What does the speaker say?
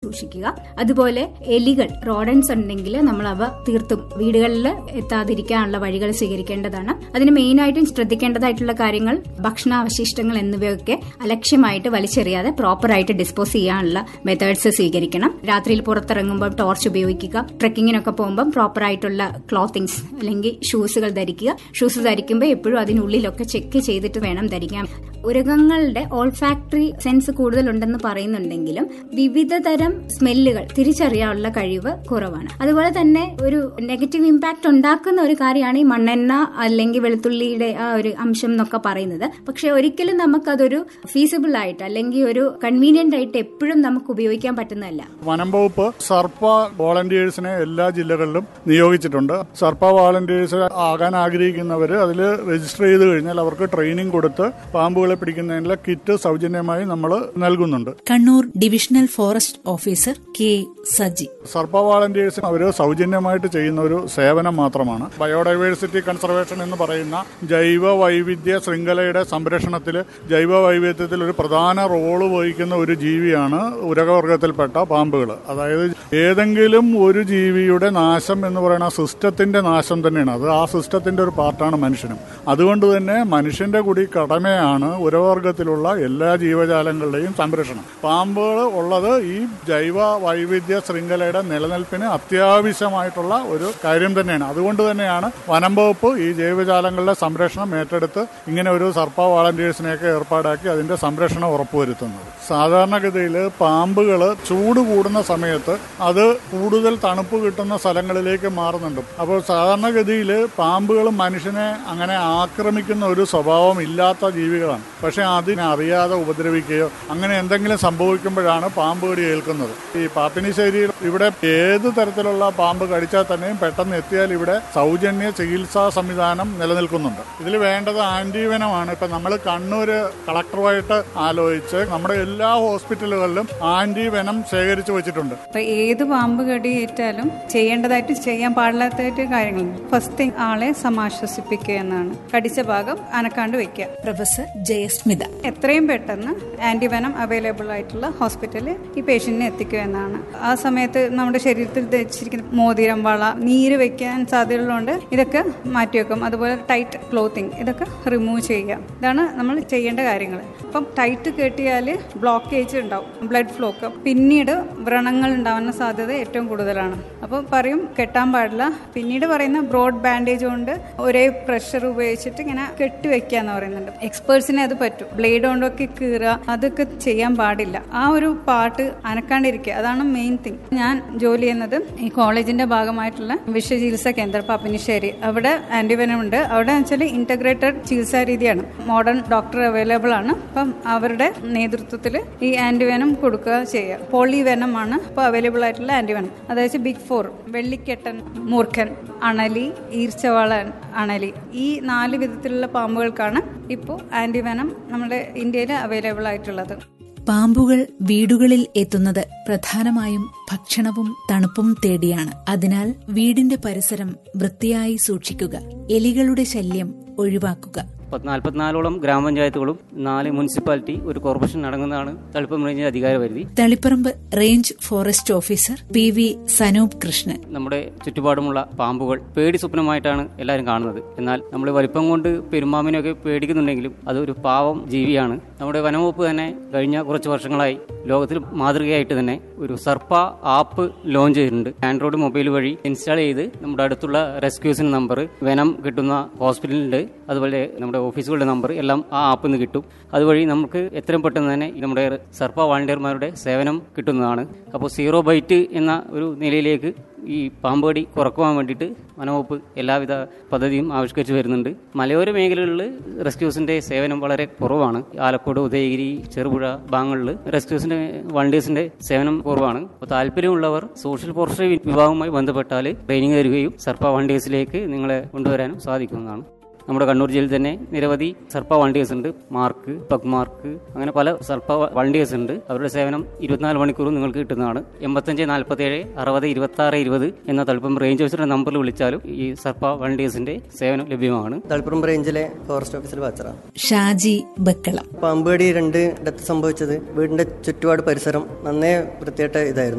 സൂക്ഷിക്കുക അതുപോലെ എലികൾ റോഡൻസ് ഉണ്ടെങ്കിൽ നമ്മൾ അവ തീർത്തും വീടുകളിൽ എത്താതിരിക്കാനുള്ള വഴികൾ സ്വീകരിക്കേണ്ടതാണ് അതിന് മെയിനായിട്ടും ശ്രദ്ധിക്കേണ്ടതായിട്ടുള്ള കാര്യങ്ങൾ ഭക്ഷണാവശിഷ്ടങ്ങൾ എന്നിവയൊക്കെ അലക്ഷ്യമായിട്ട് വലിച്ചെറിയാതെ പ്രോപ്പറായിട്ട് ഡിസ്പോസ് ചെയ്യാനുള്ള മെത്തേഡ്സ് സ്വീകരിക്കണം രാത്രിയിൽ പുറത്തിറങ്ങുമ്പോൾ ടോർച്ച് ഉപയോഗിക്കുക ട്രെക്കിങ്ങിനൊക്കെ പോകുമ്പോൾ പ്രോപ്പർ ആയിട്ടുള്ള ക്ലോത്തിങ്സ് അല്ലെങ്കിൽ ഷൂസുകൾ ധരിക്കുക ഷൂസ് ധരിക്കുമ്പോൾ എപ്പോഴും അതിനുള്ളിലൊക്കെ ചെക്ക് ചെയ്തിട്ട് വേണം ധരിക്കാൻ ഉരകങ്ങളുടെ ഓൾഫാക്ടറി സെൻസ് കൂടുതലുണ്ടെന്ന് പറയുന്നുണ്ടെങ്കിലും വിവിധ തരം സ്മെല്ലുകൾ തിരിച്ചറിയാനുള്ള കഴിവ് കുറവാണ് അതുപോലെ തന്നെ ഒരു നെഗറ്റീവ് ഇമ്പാക്ട് ഉണ്ടാക്കുന്ന ഒരു കാര്യമാണ് ഈ മണ്ണെണ്ണ അല്ലെങ്കിൽ വെളുത്തുള്ളിയുടെ ആ ഒരു അംശം എന്നൊക്കെ പറയുന്നത് പക്ഷെ ഒരിക്കലും നമുക്കതൊരു ഫീസിബിൾ ആയിട്ട് അല്ലെങ്കിൽ ഒരു കൺവീനിയന്റ് ആയിട്ട് എപ്പോഴും നമുക്ക് ഉപയോഗിക്കാൻ പറ്റുന്നതല്ല വനം വകുപ്പ് സർപ്പ വോളണ്ടിയേഴ്സിനെ എല്ലാ ജില്ലകളിലും നിയോഗിച്ചിട്ടുണ്ട് സർപ്പ വോളണ്ടിയേഴ്സ് ആകാൻ ആഗ്രഹിക്കുന്നവർ അതിൽ രജിസ്റ്റർ ചെയ്ത് കഴിഞ്ഞാൽ അവർക്ക് ട്രെയിനിങ് കൊടുത്ത് പാമ്പുകളെ പിടിക്കുന്നതിനുള്ള കിറ്റ് സൗജന്യമായി നമ്മൾ നൽകുന്നുണ്ട് Kannur divisional forest officer K Saji SARPA volunteers അവർ സൗജന്യമായിട്ട് ചെയ്യുന്ന ഒരു സേവനം മാത്രമാണ് ബയോഡൈവേഴ്സിറ്റി കൺസർവേഷൻ എന്ന് പറയുന്ന ജൈവ വൈവിധ്യ ശൃംഖലയുടെ സംരക്ഷണത്തിൽ ജൈവ വൈവിധ്യത്തിൽ ഒരു പ്രധാന റോള് വഹിക്കുന്ന ഒരു ജീവിയാണ് ഉരകവർഗത്തിൽപ്പെട്ട പാമ്പുകൾ അതായത് ഏതെങ്കിലും ഒരു ജീവിയുടെ നാശം എന്ന് പറയുന്ന സിസ്റ്റത്തിന്റെ നാശം തന്നെയാണ് അത് ആ സിസ്റ്റത്തിന്റെ ഒരു പാർട്ടാണ് മനുഷ്യനും അതുകൊണ്ട് തന്നെ മനുഷ്യന്റെ കൂടി കടമയാണ് ഉരവർഗത്തിലുള്ള എല്ലാ ജീവജാലങ്ങളുടെയും സംരക്ഷണം പാമ്പുകൾ ഉള്ളത് ഈ ജൈവ വൈവിധ്യ ശൃംഖലയുടെ നിലനിൽപ്പിന് അത്യാവശ്യമായിട്ടുള്ള ഒരു കാര്യം തന്നെയാണ് അതുകൊണ്ട് തന്നെയാണ് വനം വകുപ്പ് ഈ ജൈവജാലങ്ങളുടെ സംരക്ഷണം ഏറ്റെടുത്ത് ഇങ്ങനെ ഒരു സർപ്പ വാളണ്ടിയേഴ്സിനെയൊക്കെ ഏർപ്പാടാക്കി അതിന്റെ സംരക്ഷണം ഉറപ്പുവരുത്തുന്നത് സാധാരണഗതിയിൽ പാമ്പുകൾ ചൂട് കൂടുന്ന സമയത്ത് അത് കൂടുതൽ തണുപ്പ് കിട്ടുന്ന സ്ഥലങ്ങളിലേക്ക് മാറുന്നുണ്ട് അപ്പോൾ സാധാരണഗതിയിൽ പാമ്പുകൾ മനുഷ്യനെ അങ്ങനെ ആക്രമിക്കുന്ന ഒരു സ്വഭാവം ഇല്ലാത്ത ജീവികളാണ് പക്ഷെ അതിനെ അറിയാതെ ഉപദ്രവിക്കുകയോ അങ്ങനെ എന്തെങ്കിലും സംഭവിക്കുമ്പോഴാണ് പാമ്പ് കടി ഏൽക്കുന്നത് ഈ പാപ്പിനിശ്ശേരിയിൽ ഇവിടെ ഏത് തരത്തിലുള്ള പാമ്പ് കടിച്ചാൽ തന്നെയും പെട്ടെന്ന് എത്തിയാൽ ഇവിടെ സൗജന്യ ചികിത്സാ സംവിധാനം നിലനിൽക്കുന്നുണ്ട് ഇതിൽ വേണ്ടത് ആന്റിവനമാണ് ഇപ്പൊ നമ്മൾ കണ്ണൂര് കളക്ടറുമായിട്ട് ആലോചിച്ച് നമ്മുടെ എല്ലാ ഹോസ്പിറ്റലുകളിലും ആന്റിവനം ശേഖരിച്ചു വെച്ചിട്ടുണ്ട് അപ്പൊ ഏത് പാമ്പ് കടി ഏറ്റാലും ചെയ്യേണ്ടതായിട്ട് ചെയ്യാൻ പാടില്ലാത്തതായിട്ട് കാര്യങ്ങളുണ്ട് ഫസ്റ്റ് തിങ് ആളെ സമാശ്വസിപ്പിക്കുക എന്നാണ് കടിച്ച ഭാഗം അനക്കാണ്ട് വെക്കുക പ്രൊഫസർ ജയസ്മിത എത്രയും പെട്ടെന്ന് ആന്റിവനം അവൈലബിൾ ആയിട്ടുള്ള ഹോസ്പിറ്റലിൽ ഈ പേഷ്യന്റിനെ എത്തിക്കുക എന്നാണ് ആ സമയത്ത് നമ്മുടെ ശരീരത്തിൽ ധരിച്ചിരിക്കുന്ന മോതിരം വള നീര് വെക്കാൻ സാധ്യതയുള്ളതുകൊണ്ട് ഇതൊക്കെ മാറ്റിവെക്കും അതുപോലെ ടൈറ്റ് ക്ലോത്തിങ് ഇതൊക്കെ റിമൂവ് ചെയ്യുക ഇതാണ് നമ്മൾ ചെയ്യേണ്ട കാര്യങ്ങൾ അപ്പം ടൈറ്റ് കെട്ടിയാൽ ബ്ലോക്കേജ് ഉണ്ടാവും ബ്ലഡ് ഫ്ലോ ഒക്കെ പിന്നീട് വ്രണങ്ങൾ ഉണ്ടാവാനുള്ള സാധ്യത ഏറ്റവും കൂടുതലാണ് അപ്പോൾ പറയും കെട്ടാൻ പാടില്ല പിന്നീട് പറയുന്ന ബ്രോഡ് ബാൻഡേജ് കൊണ്ട് ഒരേ പ്രഷർ ഉപയോഗിച്ചിട്ട് ഇങ്ങനെ കെട്ടിവെക്കുക എന്ന് പറയുന്നുണ്ട് എക്സ്പേർട്സിനെ അത് പറ്റും ബ്ലേഡ് കൊണ്ടൊക്കെ കീറുക അതൊക്കെ ചെയ്യാൻ പാടില്ല ആ ഒരു പാട്ട് അനക്കാണ്ടിരിക്കുക അതാണ് മെയിൻ തിങ് ഞാൻ ജോലി ചെയ്യുന്നത് ഈ കോളേജിന്റെ ഭാഗമായിട്ടുള്ള വിശ്വചികിത്സാ കേന്ദ്രം പാപ്പിനിശ്ശേരി അവിടെ ആന്റിവനം ഉണ്ട് അവിടെ വെച്ചാൽ ഇന്റഗ്രേറ്റഡ് ചികിത്സാ രീതിയാണ് മോഡേൺ ഡോക്ടർ അവൈലബിൾ ആണ് അപ്പം അവരുടെ നേതൃത്വത്തിൽ ഈ ആന്റിവനം കൊടുക്കുക ചെയ്യുക പോളിവെനം ആണ് ഇപ്പോൾ അവൈലബിൾ ആയിട്ടുള്ള ആന്റിവനം അതായത് ബിഗ് ഫോർ വെള്ളിക്കെട്ടൻ മൂർഖൻ അണലി ഈർച്ചവാള അണലി ഈ നാല് വിധത്തിലുള്ള പാമ്പുകൾക്കാണ് ഇപ്പോൾ ആന്റിവനം നമ്മുടെ ഇന്ത്യയിൽ അവൈലബിൾ ആയിട്ടുള്ളത് പാമ്പുകൾ വീടുകളിൽ എത്തുന്നത് പ്രധാനമായും ഭക്ഷണവും തണുപ്പും തേടിയാണ് അതിനാൽ വീടിന്റെ പരിസരം വൃത്തിയായി സൂക്ഷിക്കുക എലികളുടെ ശല്യം ഒഴിവാക്കുക നാൽപ്പത്തിനാലോളം ഗ്രാമപഞ്ചായത്തുകളും നാല് മുനിസിപ്പാലിറ്റി ഒരു കോർപ്പറേഷൻ അടങ്ങുന്നതാണ് തളിപ്പം റേഞ്ചിന്റെ അധികാര പരിധി Taliparamba range forest officer P V Sanoop Krishnan നമ്മുടെ ചുറ്റുപാടുമുള്ള പാമ്പുകൾ പേടി സ്വപ്നമായിട്ടാണ് എല്ലാവരും കാണുന്നത് എന്നാൽ നമ്മൾ വലിപ്പം കൊണ്ട് പെരുമ്പാമ്പിനെയൊക്കെ പേടിക്കുന്നുണ്ടെങ്കിലും അതൊരു പാവം ജീവിയാണ് നമ്മുടെ വനംവകുപ്പ് തന്നെ കഴിഞ്ഞ കുറച്ച് വർഷങ്ങളായി ലോകത്തിൽ മാതൃകയായിട്ട് തന്നെ ഒരു സർപ്പ ആപ്പ് ലോഞ്ച് ചെയ്തിട്ടുണ്ട് ആൻഡ്രോയിഡ് മൊബൈൽ വഴി ഇൻസ്റ്റാൾ ചെയ്ത് നമ്മുടെ അടുത്തുള്ള റെസ്ക്യൂസിന് നമ്പർ വനം കിട്ടുന്ന ഹോസ്പിറ്റലിന്റെ അതുപോലെ നമ്മുടെ ഓഫീസുകളുടെ നമ്പർ എല്ലാം ആ ആപ്പിൽ നിന്ന് കിട്ടും അതുവഴി നമുക്ക് എത്രയും പെട്ടെന്ന് തന്നെ നമ്മുടെ സർപ്പ വാളണ്ടിയർമാരുടെ സേവനം കിട്ടുന്നതാണ് അപ്പോൾ സീറോ ബൈറ്റ് എന്ന ഒരു നിലയിലേക്ക് ഈ പാമ്പടി കുറക്കുവാൻ വേണ്ടിയിട്ട് വനവകുപ്പ് എല്ലാവിധ പദ്ധതിയും ആവിഷ്കരിച്ചു വരുന്നുണ്ട് മലയോര മേഖലകളിൽ റെസ്ക്യൂസിന്റെ സേവനം വളരെ കുറവാണ് ആലക്കോട് ഉദയഗിരി ചെറുപുഴ ഭാഗങ്ങളിൽ റെസ്ക്യൂസിന്റെ വണ്ടേഴ്സിന്റെ സേവനം കുറവാണ് അപ്പോൾ താല്പര്യമുള്ളവർ സോഷ്യൽ ഫോറസ്ട്രി വിഭാഗവുമായി ബന്ധപ്പെട്ടാൽ ട്രെയിനിങ് തരികയും സർപ്പ വണ്ടേഴ്സിലേക്ക് നിങ്ങളെ കൊണ്ടുവരാനും സാധിക്കുന്നതാണ് നമ്മുടെ കണ്ണൂർ ജില്ലയിൽ തന്നെ നിരവധി സർപ്പ വണ്ടിയേഴ്സ് ഉണ്ട് മാർക്ക് പഗ് മാർക്ക് അങ്ങനെ പല സർപ്പ വണ്ടിയേഴ്സ് ഉണ്ട് അവരുടെ സേവനം ഇരുപത്തിനാല് മണിക്കൂറും നിങ്ങൾക്ക് കിട്ടുന്നതാണ് എൺപത്തഞ്ച് നാൽപ്പത്തി ഏഴ് അറുപത് ഇരുപത്തി ആറ് ഇരുപത് എന്ന തളിപ്പം റേഞ്ച് ഓഫീസറുടെ നമ്പറിൽ വിളിച്ചാലും ഈ സർപ്പ വണ്ടിയേഴ്സിന്റെ സേവനം ലഭ്യമാണ് തളിപ്പുറം റേഞ്ചിലെ ഫോറസ്റ്റ് ഓഫീസർ വാച്ചറ ഷാജി ബക്കളം പാമ്പുകടി രണ്ട് ഡെത്ത് സംഭവിച്ചത് വീടിന്റെ ചുറ്റുപാട് പരിസരം നന്നേ വൃത്തിയായിട്ട് ഇതായിരുന്നു